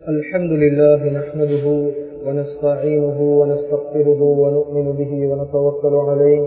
الحمد لله نحمده ونستعينه ونستغفره ونؤمن به ونتوكل عليه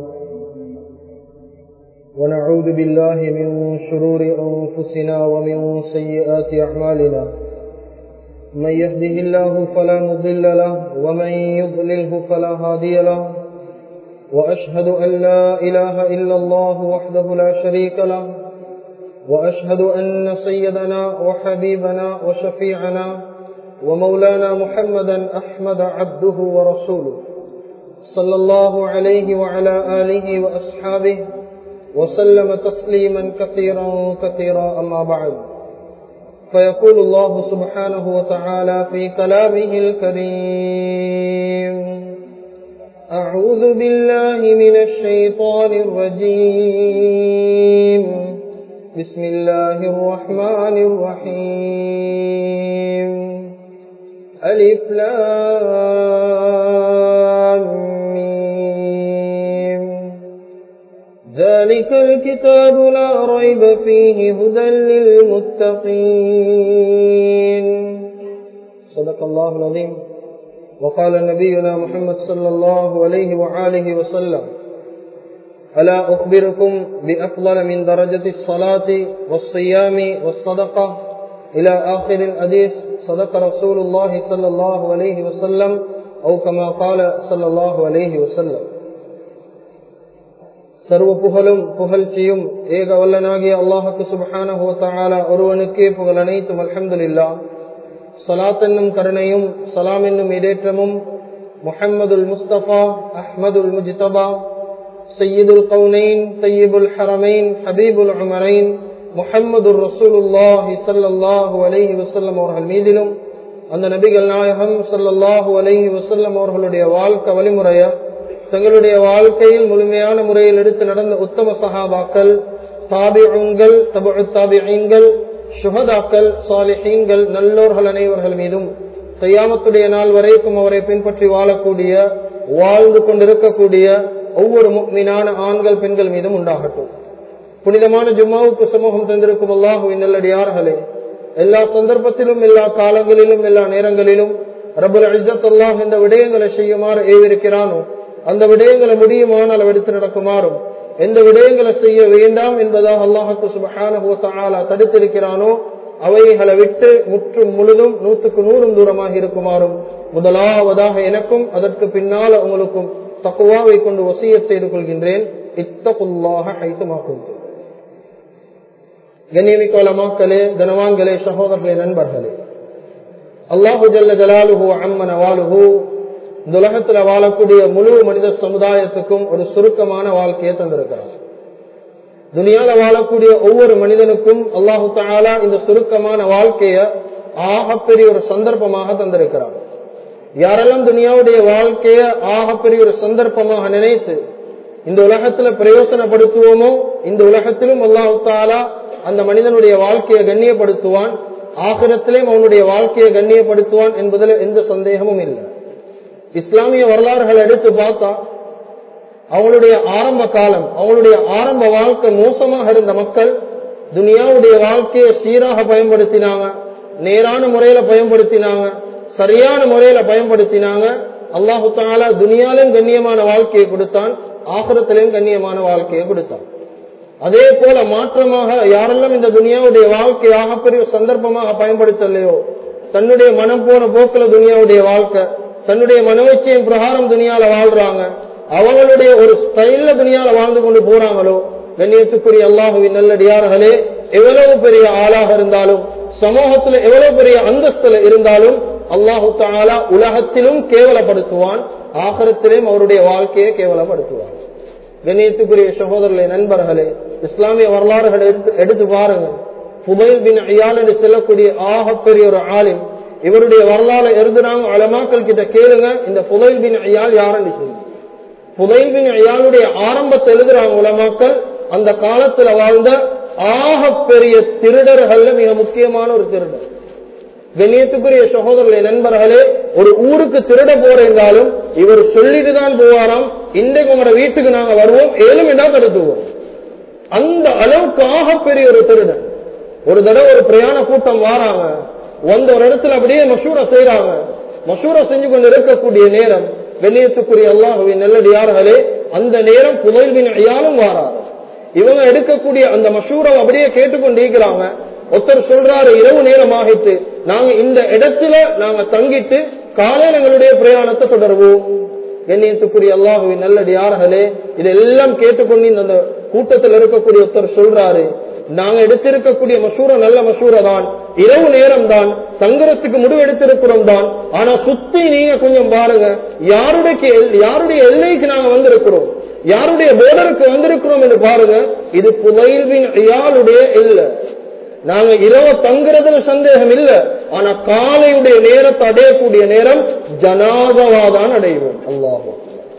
ونعوذ بالله من شرور أنفسنا ومن سيئات أعمالنا من يهده الله فلا مضل له ومن يضلله فلا هادي له وأشهد أن لا إله إلا الله وحده لا شريك له وأشهد أن سيدنا وحبيبنا وشفيعنا ومولانا محمدا أحمد عبده ورسوله صلى الله عليه وعلى آله وأصحابه وسلم تسليما كثيرا كثيرا أما بعد فيقول الله سبحانه وتعالى في كلامه الكريم أعوذ بالله من الشيطان الرجيم بسم الله الرحمن الرحيم ألف لام ميم ذلك الكتاب لا ريب فيه هدى للمتقين صدق الله العظيم وقال نبينا محمد صلى الله عليه وآله وسلم ألا أخبركم بأفضل من درجة الصلاة والصيام والصدقة إلى آخر الحديث صدق رسول الله صلى الله عليه وسلم أو كما قال صلى الله عليه وسلم சர்வ புகழும் புகழ்ச்சியும் ஏக வல்லனாகிய அல்லாஹுக்கு சுபஹான ஒருவனுக்கே புகழ் அனைத்தும் அலமதுல்லா சலாத் என்னும் கருணையும் சலாம் என்னும் இடேற்றமும் முஹம்மதுல் முஸ்தபா அஹ்மதுல் முஜ்தபா சையீதுல் கவுனைன் சையீபுல் ஹரமைன் ஹபீபுல் உமரைன் முஹம்மது ரசூலுல்லாஹி சல்லாஹூ அலஹி வசல்லம் அவர்கள் மீதிலும் அந்த நபிகள் நாயகம் சல்லாஹூ அலஹி வசல்லம் அவர்களுடைய வாழ்க்கை வழிமுறைய தங்களுடைய வாழ்க்கையில் முழுமையான முறையில் எடுத்து நடந்த உத்தம சஹாபாக்கள் தாபிகள் தபு தாபிகள் சுகதாக்கள் சாலிஹீன்கள் நல்லோர்கள் அனைவர்கள் மீதும் கையாமத்துடைய நாள் வரைக்கும் அவரை பின்பற்றி வாழக்கூடிய வாழ்ந்து கொண்டிருக்கக்கூடிய ஒவ்வொரு மீனான ஆண்கள் பெண்கள் மீதும் உண்டாகட்டும் புனிதமான ஜும்மாவுக்கு சமூகம் தந்திருக்கும் அல்லாஹுவின் நல்லடியார்களே எல்லா சந்தர்ப்பத்திலும் எல்லா காலங்களிலும் எல்லா நேரங்களிலும் ரபுல் அஜத் அல்லாஹ் இந்த விடயங்களை செய்யுமாறு ஏவிருக்கிறானோ அந்த விடயங்களை முடியுமான அளவெடுத்து நடக்குமாறும் எந்த விடயங்களை செய்ய வேண்டாம் என்பதாக அல்லாஹுக்கு சுபஹான தடுத்திருக்கிறானோ அவைகளை விட்டு முற்றும் முழுதும் நூற்றுக்கு நூறும் தூரமாக இருக்குமாறும் முதலாவதாக எனக்கும் அதற்கு பின்னால உங்களுக்கும் தக்குவாவை கொண்டு வசிய செய்து கொள்கின்றேன் இத்தகுல்லாக ஐத்துமாக்கும் கண்ணியமிக்கோலமாக்களே கனவான்களே சகோதரர்களே நண்பர்களே அல்லாஹு ஜல்ல ஜலாலுஹு அம்மன வாலுஹு இந்த உலகத்துல வாழக்கூடிய முழு மனித சமுதாயத்துக்கும் ஒரு சுருக்கமான வாழ்க்கையை தந்திருக்கிறார் துனியால வாழக்கூடிய ஒவ்வொரு மனிதனுக்கும் அல்லாஹு தாலா இந்த சுருக்கமான வாழ்க்கைய ஆகப்பெரிய ஒரு சந்தர்ப்பமாக தந்திருக்கிறார் யாரெல்லாம் துனியாவுடைய வாழ்க்கைய ஆகப்பெரிய ஒரு சந்தர்ப்பமாக நினைத்து இந்த உலகத்துல பிரயோசனப்படுத்துவோமோ இந்த உலகத்திலும் அல்லாஹு தாலா அந்த மனிதனுடைய வாழ்க்கையை கண்ணியப்படுத்துவான் ஆகிரத்திலேயும் அவனுடைய வாழ்க்கையை கண்ணியப்படுத்துவான் என்பதில் எந்த சந்தேகமும் இல்லை இஸ்லாமிய வரலாறுகள் எடுத்து பார்த்தா அவங்களுடைய ஆரம்ப காலம் அவங்களுடைய ஆரம்ப வாழ்க்கை மோசமாக இருந்த மக்கள் துனியாவுடைய வாழ்க்கையை சீராக பயன்படுத்தினாங்க நேரான முறையில பயன்படுத்தினாங்க சரியான முறையில பயன்படுத்தினாங்க அல்லாஹு தாலா துனியாலும் கண்ணியமான வாழ்க்கையை கொடுத்தான் ஆகரத்திலையும் கண்ணியமான வாழ்க்கையை கொடுத்தான் அதே போல மாற்றமாக யாரெல்லாம் இந்த துனியாவுடைய வாழ்க்கை ஆகப்பெரிய சந்தர்ப்பமாக பயன்படுத்தலையோ தன்னுடைய மனம் போன போக்குல துனியாவுடைய வாழ்க்கை தன்னுடைய மனோச்சியம் பிரகாரம் துணியால வாழ்றாங்க அவங்களுடைய ஒரு ஸ்டைல்ல துணியால வாழ்ந்து கொண்டு போறாங்களோ கண்ணியத்துக்குரிய அல்லாஹுவின் நல்லடியார்களே எவ்வளவு பெரிய ஆளாக இருந்தாலும் சமூகத்துல எவ்வளவு பெரிய அந்தஸ்துல இருந்தாலும் அல்லாஹு தாலா உலகத்திலும் கேவலப்படுத்துவான் ஆகரத்திலும் அவருடைய வாழ்க்கையை கேவலப்படுத்துவான் கண்ணியத்துக்குரிய சகோதரர்களே நண்பர்களே இஸ்லாமிய வரலாறுகளை எடுத்து எடுத்து பாருங்க புதைல் பின் ஐயால் என்று செல்லக்கூடிய ஆகப்பெரிய ஒரு ஆலிம் இவருடைய வரலாறு எழுதுறாங்க அலமாக்கள் கிட்ட கேளுங்க இந்த புதைல் பின் ஐயால் யாருன்னு சொல்லி புதைல் பின் ஐயாளுடைய ஆரம்பத்தை எழுதுறாங்க உலமாக்கள் அந்த காலத்துல வாழ்ந்த ஆக பெரிய திருடர்கள்ல மிக முக்கியமான ஒரு திருடர் கண்ணியத்துக்குரிய சகோதரர்களே நண்பர்களே ஒரு ஊருக்கு திருட போறேந்தாலும் இவர் சொல்லிட்டு தான் போவாராம் இன்றைக்கு உங்களோட வீட்டுக்கு நாங்க வருவோம் ஏழும் என்ன தடுத்துவோம் அந்த அளவுக்கு ஆக பெரிய ஒரு திருடன் ஒரு தடவை ஒரு பிரயாண கூட்டம் வாராங்க வந்த ஒரு இடத்துல அப்படியே மஷூரா செய்யறாங்க மஷூரா செஞ்சு கொண்டு இருக்கக்கூடிய நேரம் வெளியத்துக்குரிய அல்லாஹுவின் நல்லடியார்களே அந்த நேரம் புதைவின் ஐயாலும் வாராரு இவங்க எடுக்கக்கூடிய அந்த மஷூரை அப்படியே கேட்டுக்கொண்டு இருக்கிறாங்க ஒருத்தர் சொல்றாரு இரவு நேரம் ஆகிட்டு நாங்க இந்த இடத்துல நாங்க தங்கிட்டு காலையில் எங்களுடைய பிரயாணத்தை தொடர்வோம் கண்ணியத்துக்குரிய அல்லாஹுவின் நல்லடியார்களே இதெல்லாம் கேட்டுக்கொண்டு இந்த கூட்டத்தில் இருக்கக்கூடிய ஒருத்தர் சொல்றாரு நாங்க எடுத்திருக்கக்கூடிய மசூர நல்ல மசூர தான் இரவு நேரம் தான் தங்குறதுக்கு முடிவு எடுத்திருக்கிறோம் தான் ஆனா சுத்தி நீங்க கொஞ்சம் பாருங்க யாருடைய யாருடைய எல்லைக்கு நாங்க வந்திருக்கிறோம் யாருடைய போர்டருக்கு வந்திருக்கிறோம் என்று பாருங்க இது புதைவின் ஐயாளுடைய இல்ல நாங்க இரவு தங்குறதுல சந்தேகம் இல்ல ஆனா காலையுடைய நேரத்தை அடையக்கூடிய நேரம் ஜனாதவாதான் அடைவோம் அல்லாஹோ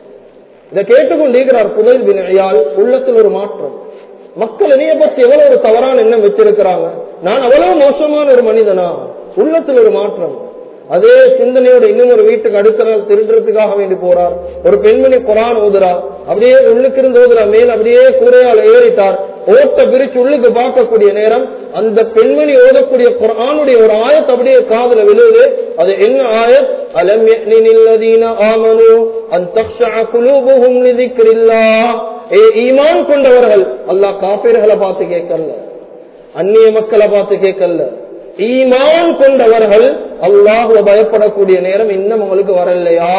இதை கேட்டுக்கொண்டிருக்கிறார் புதைல் பின் ஐயால் உள்ளத்தில் ஒரு மாற்றம் மக்கள் என்னைய பத்தி எவ்வளவு ஒரு தவறான எண்ணம் வச்சிருக்கிறாங்க நான் அவ்வளவு மோசமான ஒரு மனிதனா உள்ளத்தில் ஒரு மாற்றம் அதே சிந்தனையோட இன்னும் ஒரு வீட்டுக்கு அடுத்த நாள் திருடுறதுக்காக வேண்டி போறார் ஒரு பெண்மணி குரான் ஓதுறா அப்படியே உள்ளுக்கு இருந்து ஓதுறா மேல் அப்படியே கூரையால ஏறிட்டார் ஓட்ட பிரிச்சு உள்ளுக்கு பார்க்கக்கூடிய நேரம் அந்த பெண்மணி ஓதக்கூடிய குரானுடைய ஒரு ஆயத் அப்படியே காதுல விழுது அது என்ன ஆயத் அலம் யக்னில்லதீன ஆமனு அன் தக்ஷஅ குலூபுஹும் லிதிக்ரில்லாஹ் ஏ ஈமான் கொண்டவர்கள் அல்லாஹ் காபிர்களை பார்த்து கேட்கல அந்நிய மக்களை பார்த்து கேட்கல ஈமான் கொண்டவர்கள் அல்லாஹுவ பயப்படக்கூடிய நேரம் இன்னும் உங்களுக்கு வரலையா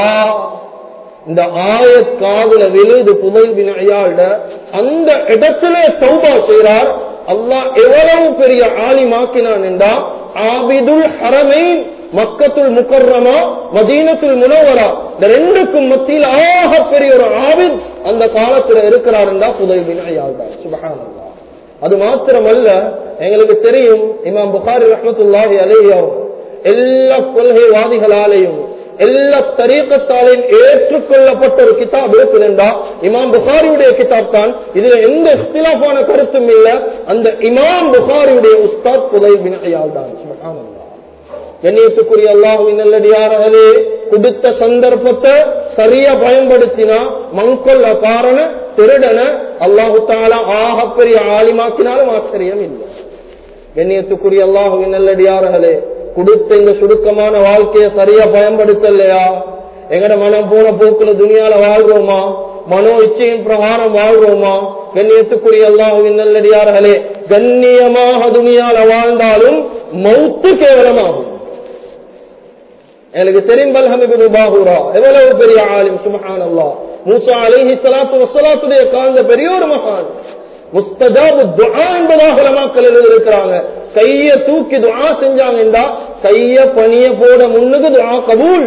இந்த ஆயத் காதுல விழுது புதைல் வினையாட அந்த இடத்துல சௌபா செய்கிறார் அல்லாஹ் எவ்வளவு பெரிய ஆலிமாக்கினான் என்றா ஆபிதுல் ஹரமை மக்கத்துல் முக்கர்ரமா மதீனத்துல் முனவரா இந்த ரெண்டுக்கும் மத்தியில் ஆக பெரிய ஒரு ஆபித் அந்த காலத்துல இருக்கிறார் என்றா புதைல் வினையாள் தான் சுபகானந்தா அது மாத்திரமல்ல எங்களுக்கு தெரியும் இமாம் புகாரி ரஹமத்துல்லாஹி அலேயும் எல்லா கொள்கைவாதிகளாலேயும் எல்லா தரீக்கத்தாலையும் ஏற்றுக்கொள்ளப்பட்ட ஒரு கிதாப் இருக்குதுண்டா இமாம் புகாரியுடைய கிதாப் தான் இதுல எந்த இஸ்திலாஃபான கருத்தும் இல்ல அந்த இமாம் புகாரியுடைய உஸ்தாத் புதை வினையால் தான் சுபஹானல்லாஹ் கண்ணியத்துக்குரிய அல்லாஹுவின் நல்லடியார்களே கொடுத்த சந்தர்ப்பத்தை சரியா பயன்படுத்தினா மங்கொல்ல காரண திருடன அல்லாஹு தாலா ஆகப்பெரிய ஆலிமாக்கினாலும் ஆச்சரியம் இல்லை கண்ணியத்துக்குரிய அல்லாஹுவின் நல்லடியார்களே கொடுத்த இந்த சுருக்கமான வாழ்க்கையை சரியா பயன்படுத்தலையா எங்கட மனம் போன போக்குல துணியால வாழ்றோமா மனோ இச்சையின் பிரகாரம் வாழ்றோமா கண்ணியத்துக்குரிய அல்லாஹுவின் நல்லடியார்களே கண்ணியமாக துணியால வாழ்ந்தாலும் மௌத்து கேவலமாகும் எனக்கு தெரியும் பல்ஹம் இப்னு பாஹூரா எவ்வளவு பெரிய ஆலிம் சுப்ஹான் அல்லாஹ் மூசா அலைஹி ஸலாத்து வஸ்ஸலாத்துடைய காந்த பெரிய ஒரு மகான் முஸ்தஜாபு துஆ என்பதாக உலமாக்கள் இருக்கிறாங்க கைய தூக்கி துஆ செஞ்சாங்கடா கைய பணிய போட முன்னுக்கு துஆ கபூல்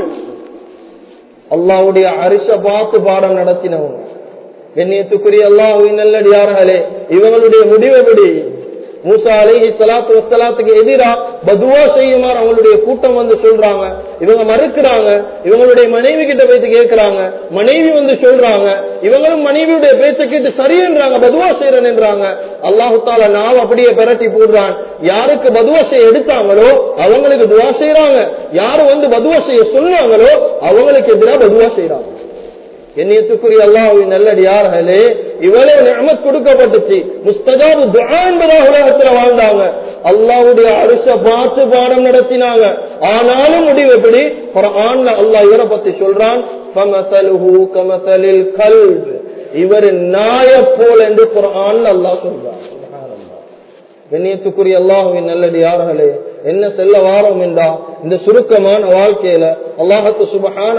அல்லாஹ்வுடைய அரிச பார்த்து பாடம் நடத்தினவங்க கண்ணியத்துக்குரிய அல்லாஹ்வின் நல்லடியார்களே இவங்களுடைய முடிவு எப்படி மூசா அலைஹி ஸலாத்து வஸ்ஸலாத்துக்கு எதிரா பதுவா செய்யுமாறு அவங்களுடைய கூட்டம் வந்து சொல்றாங்க இவங்க மறுக்கிறாங்க இவங்களுடைய மனைவி கிட்ட போயிட்டு கேட்கிறாங்க மனைவி வந்து சொல்றாங்க இவங்களும் மனைவியுடைய பேச்சை கேட்டு சரியன்றாங்க பதுவா செய்யறேன்றாங்க அல்லாஹு தாலா நாவ் அப்படியே பெரட்டி போடுறான் யாருக்கு பதுவா செய்ய எடுத்தாங்களோ அவங்களுக்கு துவா செய்யறாங்க யாரு வந்து பதுவா செய்ய சொன்னாங்களோ அவங்களுக்கு எதிராக பதுவா செய்யறாங்க என்னையத்துக்குரிய அல்லாஹுவின் நல்லடியார்களே இவ்வளவு நியமத் கொடுக்கப்பட்டுச்சு முஸ்தஜாபு துஆ என்பதாக உலகத்துல வாழ்ந்தாங்க அல்லாஹ்வுடைய அரிச பார்த்து பாடம் நடத்தினாங்க ஆனாலும் முடிவு எப்படி குர்ஆன்ல அல்லாஹ் இவரை பத்தி சொல்றான் ஃபமஸலுஹு கமஸலில் கல்ப் இவர் நாய போல என்று குர்ஆன்ல அல்லாஹ் சொல்றான் சுப்ஹானல்லாஹ் கண்ணியத்துக்குரிய அல்லாஹுவின் நல்லடியார்களே என்ன செல்ல வாரம் என்றா இந்த சுருக்கமான வாழ்க்கையில அல்லாஹத்து சுபஹான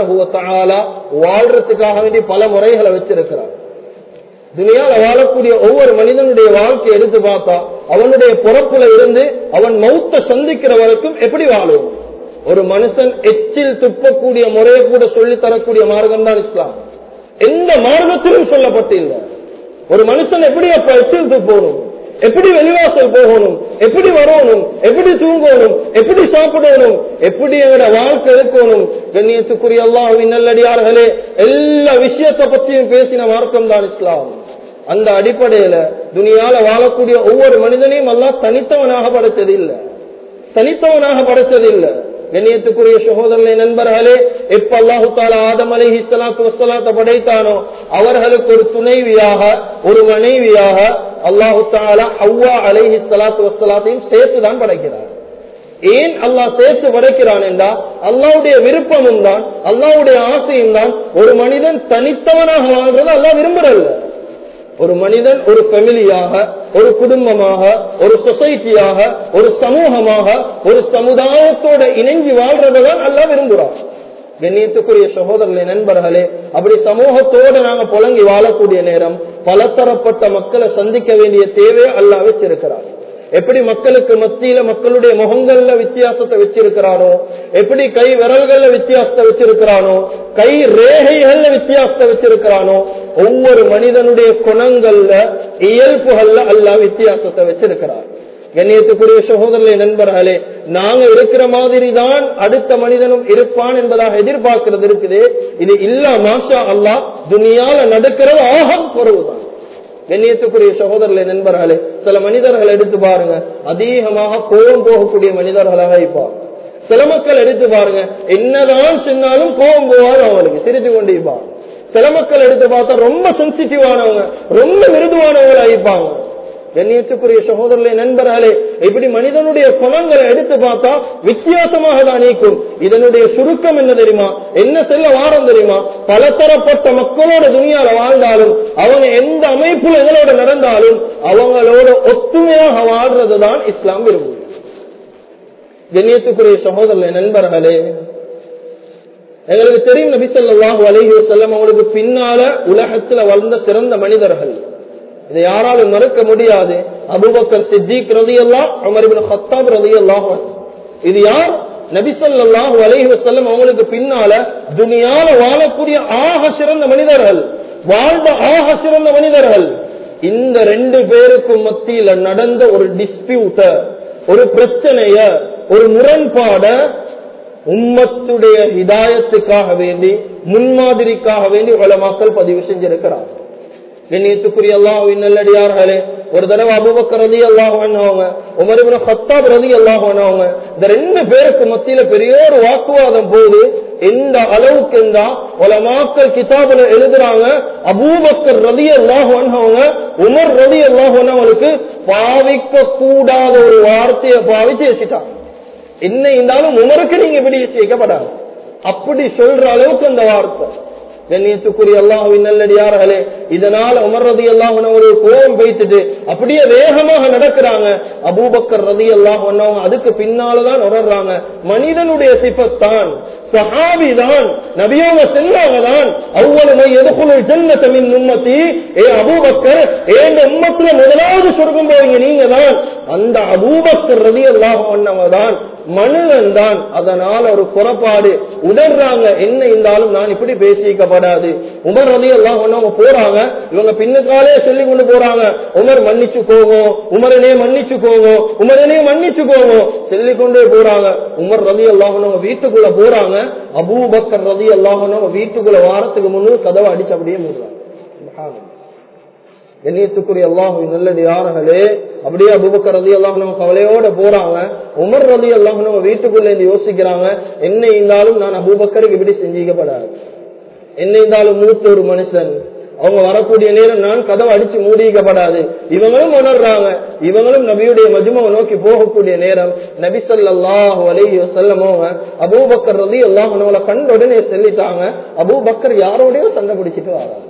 வாழ்றதுக்காக வேண்டி பல முறைகளை வச்சிருக்கிறார் துனியால வாழக்கூடிய ஒவ்வொரு மனிதனுடைய வாழ்க்கையை எடுத்து பார்த்தா அவனுடைய பொறப்புல இருந்து அவன் மௌத்த சந்திக்கிற வரைக்கும் எப்படி வாழும் ஒரு மனுஷன் எச்சில் துப்பக்கூடிய முறையை கூட சொல்லி தரக்கூடிய மார்க்கம் தான் இஸ்லாம் எந்த மார்க்கத்திலும் சொல்லப்பட்டில்லை ஒரு மனுஷன் எப்படி அப்ப எச்சில் துப்பணும் எப்படி வெளிவாசல் போகணும் எப்படி வரணும் எப்படி தூங்கணும் எப்படி சாப்பிடணும் எப்படி எங்களோட வாழ்க்கை இருக்கணும் கண்ணியத்துக்குரிய அல்லாஹுவின் நல்லடியார்களே எல்லா விஷயத்தை பற்றியும் பேசின மார்க்கம் தான் இஸ்லாம் அந்த அடிப்படையில துனியால வாழக்கூடிய ஒவ்வொரு மனிதனையும் அல்லாஹ் தனித்தவனாக படைச்சது இல்லை தனித்தவனாக படைச்சது இல்லை கண்ணியத்துக்குரிய சகோதரனை நண்பர்களே எப்ப அல்லாஹு தாலா ஆதம் அலைஹி ஸலாத்து வஸ்ஸலாத்தை படைத்தானோ அவர்களுக்கு ஒரு துணைவியாக ஒரு மனைவியாக அல்லாஹு தாலா ஹவ்வா அலைஹி ஸலாத்து வஸ்ஸலாத்தையும் சேர்த்து தான் படைக்கிறார் ஏன் அல்லாஹ் சேர்த்து படைக்கிறான் என்றா அல்லாவுடைய விருப்பமும் தான் அல்லாவுடைய ஆசையும் தான் ஒரு மனிதன் தனித்தவனாக வாழ்றது அல்லாஹ் விரும்புறல்ல ஒரு மனிதன் ஒரு ஃபெமிலியாக ஒரு குடும்பமாக ஒரு சொசைட்டியாக ஒரு சமூகமாக ஒரு சமுதாயத்தோட இணைஞ்சு வாழ்றதான் அல்லாஹ் விரும்புறான் கண்ணியத்துக்குரிய சகோதரர்களே நண்பர்களே அப்படி சமூகத்தோடு நாங்க புழங்கி வாழக்கூடிய நேரம் பலதரப்பட்ட மக்களை சந்திக்க வேண்டிய தேவையை அல்லா வச்சிருக்கிறார் எப்படி மக்களுக்கு மத்தியில மக்களுடைய முகங்கள்ல வித்தியாசத்தை வச்சிருக்கிறானோ எப்படி கை விரல்கள்ல வித்தியாசத்தை வச்சிருக்கிறானோ கை ரேகைகள்ல வித்தியாசத்தை வச்சிருக்கிறானோ ஒவ்வொரு மனிதனுடைய குணங்கள்ல இயல்புகள்ல அல்லா வித்தியாசத்தை வச்சிருக்கிறார் கண்ணியத்துக்குரிய சகோதரர்களே நண்பர்களே நாங்க இருக்கிற மாதிரி தான் அடுத்த மனிதனும் இருப்பான் என்பதாக எதிர்பார்க்கிறது இருக்குது இது இல்ல மாஷா அல்லா துனியால நடக்கிறது ஆகம் குறவுதான் கண்ணியத்துக்குரிய சகோதரர்களே நண்பர்களே சில மனிதர்கள் எடுத்து பாருங்க அதிகமாக கோபம் போகக்கூடிய மனிதர்களாக இருப்பாங்க சில மக்கள் எடுத்து பாருங்க என்னதான் சொன்னாலும் கோபம் போவாது அவங்களுக்கு சிரித்து கொண்டு இருப்பாங்க சில மக்கள் எடுத்து பார்த்தா ரொம்ப சென்சிட்டிவானவங்க ரொம்ப மிருதுவானவங்களா இருப்பாங்க கண்ணியத்துக்குரிய சகோதரர்களே நண்பர்களே இப்படி மனிதனுடைய குணங்களை எடுத்து பார்த்தா வித்தியாசமாக தான் நீக்கும் இதனுடைய சுருக்கம் என்ன தெரியுமா என்ன செல்ல வாரம் தெரியுமா பலதரப்பட்ட மக்களோட துணியால வாழ்ந்தாலும் அவங்க எந்த அமைப்புல எங்களோட நடந்தாலும் அவங்களோட ஒத்துமையாக வாழ்றதுதான் இஸ்லாம் விரும்பும் கண்ணியத்துக்குரிய சகோதரர்களே நண்பர்களே எங்களுக்கு தெரியும் நபி ஸல்லல்லாஹு அலைஹி வஸல்லம் அவங்களுக்கு பின்னால உலகத்துல வளர்ந்த சிறந்த மனிதர்கள் இதை யாராலும் மறுக்க முடியாது அபுபக்கர் சித்திக் ரதி எல்லாம் அமர் இப்னு ஹத்தாப் ரதி இது யார் நபி ஸல்லல்லாஹு அலைஹி வஸல்லம் அவங்களுக்கு பின்னால துனியால வாழக்கூடிய ஆக சிறந்த மனிதர்கள் வாழ்ந்த ஆக சிறந்த மனிதர்கள் இந்த ரெண்டு பேருக்கும் மத்தியில நடந்த ஒரு டிஸ்பியூட்ட ஒரு பிரச்சனைய ஒரு முரண்பாட உம்மத்துடைய ஹிதாயத்துக்காக வேண்டி முன்மாதிரிக்காக வேண்டி உலமாக்கள் பதிவு செஞ்சிருக்கிறார் கண்ணியத்துக்குரிய அல்லாஹ் நல்லடியார்களே ஒரு தடவை அபுபக்கர் ரதி அல்லாஹ் அவங்க உமர் இப்னு ஹத்தாப் ரதி அல்லாஹ் அவங்க இந்த ரெண்டு பேருக்கு மத்தியில பெரிய ஒரு வாக்குவாதம் போது எந்த அளவுக்கு இருந்தா உலமாக்கள் கிதாபுல எழுதுறாங்க அபூபக்கர் ரதி அல்லாஹ் அவங்க உமர் ரதி அல்லாஹ் அவங்களுக்கு பாவிக்க கூடாத ஒரு வார்த்தையை பாவிச்சு வச்சுட்டாங்க என்ன இருந்தாலும் உமருக்கு நீங்க இப்படி சேர்க்கப்படாது அப்படி சொல்ற அளவுக்கு அந்த வார்த்தை கண்ணியத்துக்குரிய அல்லாஹுவின் நல்லடியார்களே இதனால உமர் ரதி அல்லாஹ் ஒரு கோபம் வைத்துட்டு அப்படியே வேகமாக நடக்கிறாங்க அபூபக்கர் ரதி அல்லாஹ் அதுக்கு பின்னாலதான் உணர்றாங்க மனிதனுடைய சிபத்தான் சஹாபி தான் நபியோக செல்லாங்க தான் அவ்வளவு எதுக்குள்ள செல்லத்தமின் உம்மத்தி ஏ அபூபக்கர் ஏன் உம்மத்துல முதலாவது சொர்க்கம் போவீங்க நீங்க தான் அந்த அபூபக்கர் ரதி அல்லாஹ் தான் மனிதன் தான் அதனால ஒரு குறைபாடு உணர்றாங்க என்ன இருந்தாலும் நான் இப்படி பேசிக்கப்படாது உமர் ரதி எல்லாம் ஒன்னவங்க போறாங்க இவங்க பின்னுக்காலே சொல்லி கொண்டு போறாங்க உமர் மன்னிச்சு போகும் உமரனே மன்னிச்சு போகும் உமரனே மன்னிச்சு போகும் சொல்லி கொண்டே போறாங்க உமர் ரதி அல்லாஹனவங்க வீட்டுக்குள்ள போறாங்க அபூபக்கர் ரதி அல்லாஹனவங்க வீட்டுக்குள்ள வாரத்துக்கு முன்னு கதவை அடிச்சு அப்படியே மூடுறாங்க கண்ணியத்துக்குரிய அல்லாஹு நல்லது யார்களே அப்படியே அபுபக்கர் ரதி அல்லாஹ் நம்ம கவலையோட போறாங்க உமர் ரதி அல்லாஹ் நம்ம வீட்டுக்குள்ள இருந்து யோசிக்கிறாங்க என்ன இருந்தாலும் நான் அபூபக்கருக்கு இப்படி செஞ்சிக்கப்படாது என்ன இருந்தாலும் மூத்த ஒரு மனுஷன் அவங்க வரக்கூடிய நேரம் நான் கதவை அடிச்சு மூடிக்கப்படாது இவங்களும் உணர்றாங்க இவங்களும் நபியுடைய மஜுமாவை நோக்கி போகக்கூடிய நேரம் நபி சொல்லாஹு அலைஹி வசல்லமோங்க அபூபக்கர் ரதி அல்லாஹ் நம்மளை கண்ட உடனே சொல்லிட்டாங்க அபூபக்கர் யாரோடய சண்டை பிடிச்சிட்டு வராங்க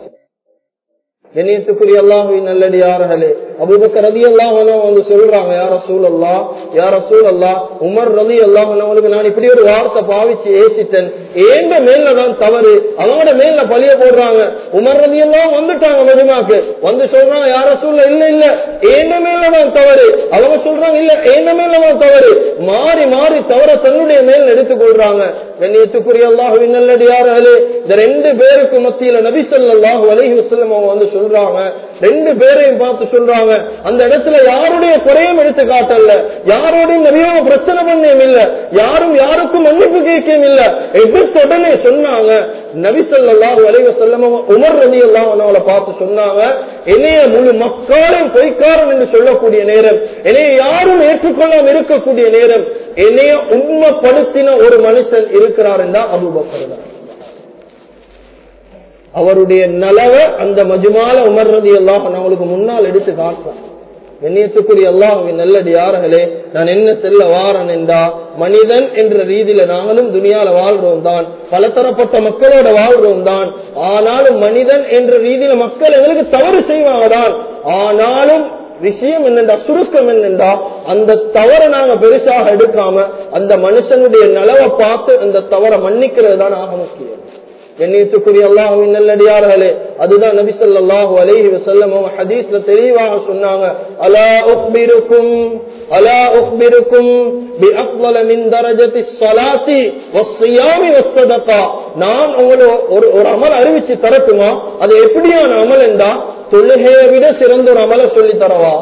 கண்ணியத்துக்குரிய அல்லாஹுவின் நல்லடியார்களே அபுபக்கர் ரதி அல்லாஹ் வந்து சொல்றாங்க யார சூழ் அல்லா யார சூழ் அல்லா உமர் ரதி அல்லாஹ் நான் இப்படி ஒரு வார்த்தை பாவிச்சு ஏசிட்டேன் ஏங்க மேல தான் தவறு அவங்களோட மேல பழிய போடுறாங்க உமர் ரதி எல்லாம் வந்துட்டாங்க மதுமாக்கு வந்து சொல்றாங்க யார சூழ் இல்ல இல்ல ஏங்க மேல தான் தவறு அவங்க சொல்றாங்க இல்ல ஏங்க மேல தான் தவறு மாறி மாறி தவற தன்னுடைய மேல் எடுத்துக் கொள்றாங்க கண்ணியத்துக்குரிய அல்லாஹுவின் நல்லடியார்களே இந்த ரெண்டு பேருக்கு மத்தியில நபி சொல்லாஹு அலஹி வசல்லம் அவங்க வந்து சொல்றாங்க ரெண்டு பேரையும் பார்த்து சொல்றாங்க அந்த இடத்துல யாருடைய குறையும் எடுத்து காட்டல யாரோடையும் நிறைய பிரச்சனை பண்ணியும் இல்ல யாரும் யாருக்கும் மன்னிப்பு கேட்கவும் இல்ல எதிர்த்து உடனே சொன்னாங்க நபி சொல்லாஹு அலைவ செல்லம உமர் ரதி எல்லாம் அவளை பார்த்து சொன்னாங்க என்னைய முழு மக்களையும் பொய்க்காரன் என்று சொல்லக்கூடிய நேரம் என்னைய யாரும் ஏற்றுக்கொள்ளாம இருக்கக்கூடிய நேரம் என்னைய உண்மைப்படுத்தின ஒரு மனுஷன் இருக்கிறார் என்றா அபுபக்கர் தான் அவருடைய நலவை அந்த மஜுமால உமர்றது எல்லாம் அவங்களுக்கு முன்னால் எடுத்து காட்டுறான் கண்ணியத்துக்குரிய அல்லாஹுவின் நல்லடியார்களே நான் என்ன செல்ல வாரன் என்றா மனிதன் என்ற ரீதியில நாங்களும் துனியால வாழ்றோம் தான் பலதரப்பட்ட மக்களோட வாழ்றோம் தான் ஆனாலும் மனிதன் என்ற ரீதியில மக்கள் எங்களுக்கு தவறு செய்வாங்க தான் ஆனாலும் விஷயம் என்னென்றா சுருக்கம் என்னென்றா அந்த தவறை நாங்க பெருசாக எடுக்காம அந்த மனுஷனுடைய நலவை பார்த்து அந்த தவறை மன்னிக்கிறது தான் ஆக முக்கியம் கண்ணியத்துக்குரிய அல்லாஹுவின் நல்லடியார்களே அதுதான் நபி ஸல்லல்லாஹு அலைஹி வஸல்லம் அவங்க ஹதீஸ்ல தெளிவாக சொன்னாங்க அலா உக்பிருக்கும் அலா உக்பிருக்கும் பி அஃضل மின் தரஜத்தி ஸலாத்தி வஸ்ஸியாமி வஸ்ஸதகா நான் உங்களுக்கு ஒரு ஒரு அமல் அறிவிச்சு தரட்டுமா அது எப்படியான அமல் என்றா தொழுகையை விட சிறந்த ஒரு அமலை சொல்லி தரவா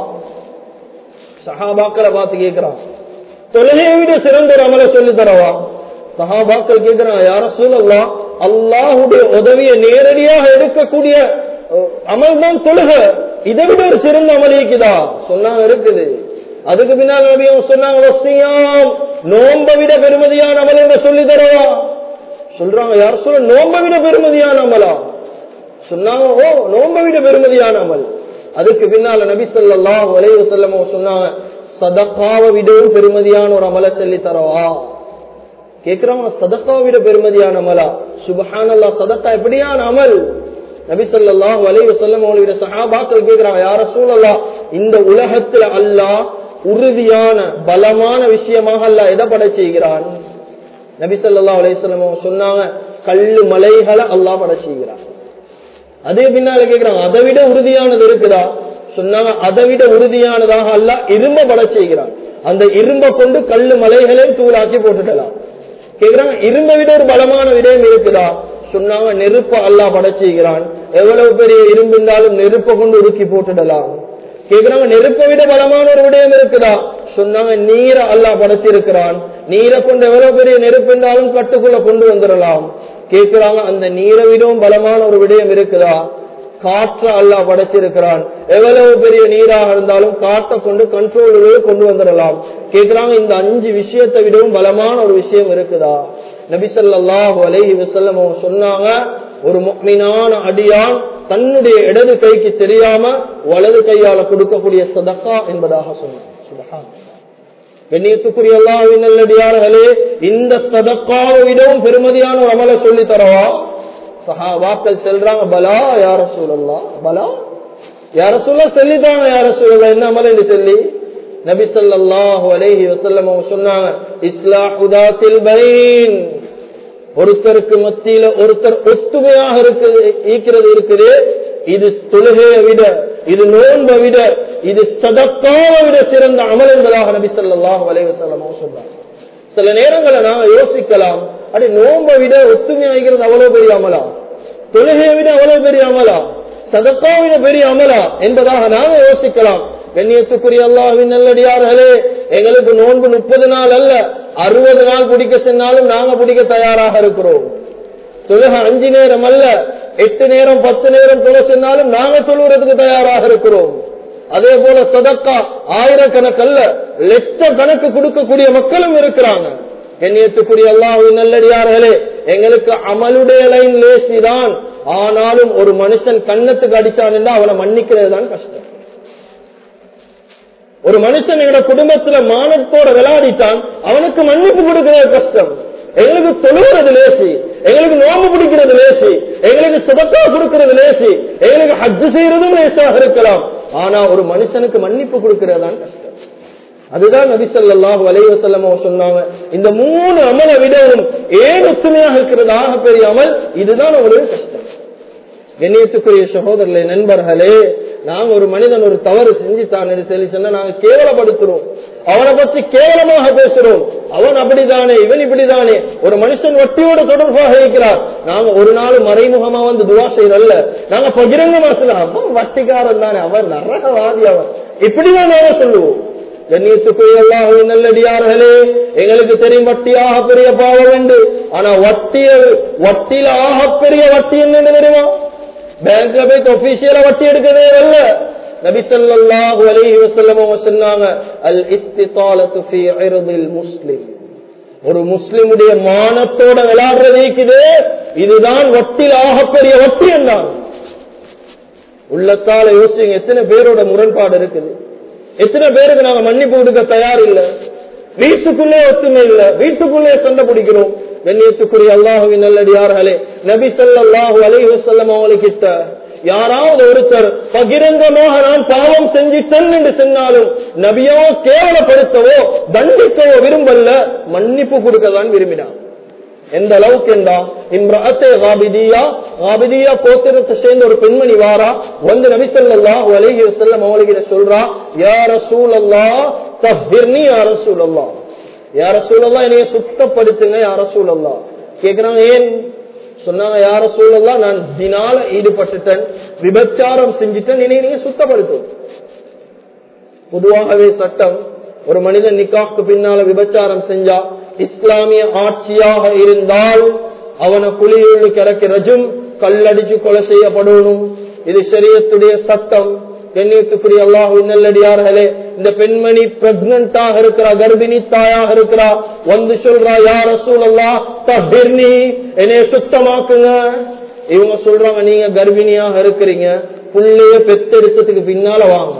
சஹாபாக்களை பார்த்து கேட்கிறான் தொழுகையை விட சிறந்த ஒரு அமலை சொல்லி தரவா சஹாபாக்கள் கேட்கிறான் யார சூழல்லாம் அல்லாஹுடைய உதவியை நேரடியாக எடுக்கக்கூடிய அமல் தான் தொழுக இதை விட ஒரு சிறந்த அமல் இருக்குதா சொன்னாங்க இருக்குது அதுக்கு பின்னால் நபி அவங்க சொன்னாங்க வசியாம் நோம்ப விட பெருமதியான அமல் என்று சொல்லி தரவா சொல்றாங்க யார் சொல்ல நோம்ப விட பெருமதியான அமலா சொன்னாங்க ஓ நோம்ப விட பெருமதியான அமல் அதுக்கு பின்னால நபி ஸல்லல்லாஹு அலைஹி வஸல்லம் சொன்னாங்க சதகாவை விடவும் பெருமதியான ஒரு அமலை சொல்லி தரவா கேக்குறாங்க சதக்கா விட பெருமதியான அமலா சுபஹானல்லா சதக்கா எப்படியான அமல் நபி ஸல்லல்லாஹு அலைஹி வஸல்லம் அவங்களுடைய சஹாபாக்கள் கேக்குறாங்க யார சூழல்லா இந்த உலகத்துல அல்லாஹ் உறுதியான பலமான விஷயமாக அல்லாஹ் எதை படை செய்கிறான் நபி ஸல்லல்லாஹு அலைஹி வஸல்லம் அவங்க சொன்னாங்க கல்லு மலைகளை அல்லாஹ் படை செய்கிறான் அதே பின்னால கேக்குறாங்க அதை விட உறுதியானது இருக்குதா சொன்னாங்க அதை விட உறுதியானதாக அல்லாஹ் இரும்ப படை செய்கிறான் அந்த இரும்ப கொண்டு கல்லு மலைகளையும் தூளாக்கி போட்டுடலாம் கேக்குறாங்க இரும்பை விட ஒரு பலமான விடயம் இருக்குதா சொன்னாங்க நெருப்ப அல்லா படைச்சுகிறான் எவ்வளவு பெரிய இரும்பு இருந்தாலும் நெருப்பை கொண்டு உருக்கி போட்டுடலாம் கேக்குறாங்க நெருப்பை விட பலமான ஒரு விடயம் இருக்குதா சொன்னாங்க நீரை அல்லா படைச்சிருக்கிறான் நீரை கொண்டு எவ்வளவு பெரிய நெருப்பு இருந்தாலும் கட்டுக்குள்ள கொண்டு வந்துடலாம் கேக்குறாங்க அந்த நீரை விடவும் பலமான ஒரு விடயம் இருக்குதா காற்ற அல்லா படைச்சிருக்கிறான் எவ்வளவு பெரிய நீராக இருந்தாலும் காற்றை கொண்டு கண்ட்ரோலுவே கொண்டு வந்துடலாம் கேக்குறாங்க இந்த அஞ்சு விஷயத்தை விடவும் பலமான ஒரு விஷயம் இருக்குதா நபிசல்லாஹு அலைஹி வசல்லம் அவங்க சொன்னாங்க ஒரு முக்மினான அடியான் தன்னுடைய இடது கைக்கு தெரியாம வலது கையால கொடுக்கக்கூடிய சதக்கா என்பதாக சொன்னாங்க கண்ணியத்துக்குரிய அல்லாவின் நல்லடியார்களே இந்த சதக்காவை விடவும் பெருமதியான ஒரு அமலை சொல்லி தரவா சஹாபாக்கள் செல்றாங்க பலா யார சூழல்லாம் பலா யார சூழ சொல்லித்தாங்க யார சூழல என்ன அமல் என்று சொல்லி நபி ஸல்லல்லாஹு அலைஹி வஸல்லம் அவங்க சொன்னாங்க இஸ்லாஹுதாத்தில் பைன் ஒருத்தருக்கு மத்தியில ஒருத்தர் ஒத்துமையாக இருக்குது ஈக்கிறது இருக்குது இது தொழுகையை விட இது நோன்பை விட இது சதக்காவை விட சிறந்த அமல் என்பதாக நபி ஸல்லல்லாஹு அலைஹி வஸல்லம் அவங்க சொன்னாங்க சில நேரங்களை நாங்க யோசிக்கலாம் அடி நோன்பை விட ஒத்துமையாகிறது அவ்வளவு பெரிய அமலா தொழுகையை விட அவ்வளவு பெரிய அமலா சதக்கா விட பெரிய அமலா என்பதாக நாங்க யோசிக்கலாம் கண்ணியத்துக்குரிய அல்லாஹின் நல்லடியார்களே எங்களுக்கு நோன்பு முப்பது நாள் அல்ல அறுபது நாள் பிடிக்க சொன்னாலும் நாங்க பிடிக்க தயாராக இருக்கிறோம் தொழுக அஞ்சு நேரம் அல்ல எட்டு நேரம் பத்து நேரம் தொழ சொன்னாலும் நாங்க தொழுகிறதுக்கு தயாராக இருக்கிறோம் அதே போல சதக்கா ஆயிரக்கணக்கல்ல லட்ச கணக்கு கொடுக்கக்கூடிய மக்களும் இருக்கிறாங்க கண்ணியத்துக்குரிய அல்லாஹின் நல்லடியார்களே எங்களுக்கு அமலுடைய லைன் லேசி தான் ஆனாலும் ஒரு மனுஷன் கண்ணத்துக்கு அடிச்சான் என்றா அவனை மன்னிக்கிறது தான் கஷ்டம் ஒரு மனுஷன் எங்களோட குடும்பத்துல மானத்தோட விளையாடிட்டான் அவனுக்கு மன்னிப்பு கொடுக்கிறது கஷ்டம் எங்களுக்கு தொழுகிறது லேசி எங்களுக்கு நோம்பு பிடிக்கிறது லேசி எங்களுக்கு சுபத்தா கொடுக்கிறது லேசி எங்களுக்கு ஹஜ்ஜு செய்யறதும் லேசாக இருக்கலாம் ஆனா ஒரு மனுஷனுக்கு மன்னிப்பு கொடுக்கிறது தான் கஷ்டம் அதுதான் நபி ஸல்லல்லாஹு அலைஹி வஸல்லம் சொன்னாங்க இந்த மூணு அமலை விடவும் ஏன் ஒத்துமையாக இருக்கிறதாக பெரிய அமல் இதுதான் உங்களுக்கு கஷ்டம் கண்ணியத்துக்குரிய சகோதரர்களே நண்பர்களே நாங்க ஒரு மனிதன் ஒரு தவறு செஞ்சுட்டான் சொல்லி சொன்னா நாங்க கேவலப்படுத்துறோம் அவனை பற்றி கேவலமாக பேசுறோம் அவன் அப்படிதானே இவன் இப்படிதானே ஒரு மனுஷன் வட்டியோட தொடர்பாக இருக்கிறார் நாங்க ஒரு நாள் மறைமுகமா வந்து துவா செய்யறல்ல நாங்க பகிரங்கமா சொல்ல அவன் வட்டிக்காரன் தானே அவன் நரகவாதி அவன் இப்படிதான் நாங்க சொல்லுவோம் கண்ணியத்துக்குரிய எல்லாம் நல்லடியார்களே எங்களுக்கு தெரியும் வட்டியாக பெரிய பாவம் உண்டு ஆனா வட்டிய வட்டியில ஆக பெரிய வட்டி என்னன்னு தெரியுமா பேங்க்ல போய் ஒபிஷியலா வட்டி எடுக்கவே அல்ல நபி ஸல்லல்லாஹு அலைஹி வஸல்லம் அவங்க சொன்னாங்க அல் இஸ்திதாலத்து ஃபீ இர்தில் முஸ்லிம் ஒரு முஸ்லிமுடைய மானத்தோட விளையாடுறது இருக்குது இதுதான் வட்டியில் ஆகப்பெரிய வட்டி என்றாங்க உள்ளத்தால யோசிங்க எத்தனை பேரோட முரண்பாடு இருக்குது எத்தனை பேருக்கு நாங்க மன்னிப்பு கொடுக்க தயார் இல்ல வீட்டுக்குள்ளே ஒத்துமை இல்ல வீட்டுக்குள்ளே சண்டை பிடிக்கிறோம் கண்ணியத்துக்குரிய அல்லாஹுவின் நல்லடியார்களே நபி ஸல்லல்லாஹு அலைஹி வஸல்லம் அவங்களுக்கிட்ட யாராவது ஒருத்தர் பகிரங்கமாக நான் பாவம் செஞ்சிட்டேன் என்று சொன்னாலும் நபியோ கேவலப்படுத்தவோ தண்டிக்கவோ விரும்பல்ல மன்னிப்பு கொடுக்க தான் விரும்பினார் எந்த அளவுக்கு என்றா இம்ரஅத்தே காபிதியா காபிதியா கோத்திரத்தை சேர்ந்த ஒரு பெண்மணி வாரா வந்து நபி ஸல்லல்லாஹு அலைஹி வஸல்லம் அவளுக்கு சொல்றா யா ரசூலல்லாஹ் தஹ்ஹிர்னி யா ரசூலல்லாஹ் யா ரசூலல்லாஹ் என்னைய சுத்தப்படுத்துங்க யா ரசூலல்லாஹ் கேக்குறாங்க ஏன் சொன்னாங்க யார சூழல்லாம் நான் தினால ஈடுபட்டுட்டேன் விபச்சாரம் செஞ்சுட்டேன் என்னை நீங்க சுத்தப்படுத்தும் பொதுவாகவே சட்டம் ஒரு மனிதன் நிக்காக்கு பின்னால விபச்சாரம் செஞ்சா இஸ்லாமிய ஆட்சியாக இருந்தால் அவனை குழியுள்ளு கிறக்க ரஜும் கல்லடிச்சு கொலை செய்யப்படணும் இது சரியத்துடைய சட்டம் கண்ணியத்துக்குரிய அல்லாஹு நல்லடியார்களே இந்த பெண்மணி பிரெக்னண்டாக இருக்கிறா கர்ப்பிணி தாயாக இருக்கிறா வந்து சொல்றா யார் சூழல்லா தபிர்னி என்னைய சுத்தமாக்குங்க இவங்க சொல்றாங்க நீங்க கர்ப்பிணியாக இருக்கிறீங்க புள்ளைய பெத்தெடுத்ததுக்கு பின்னால வாங்க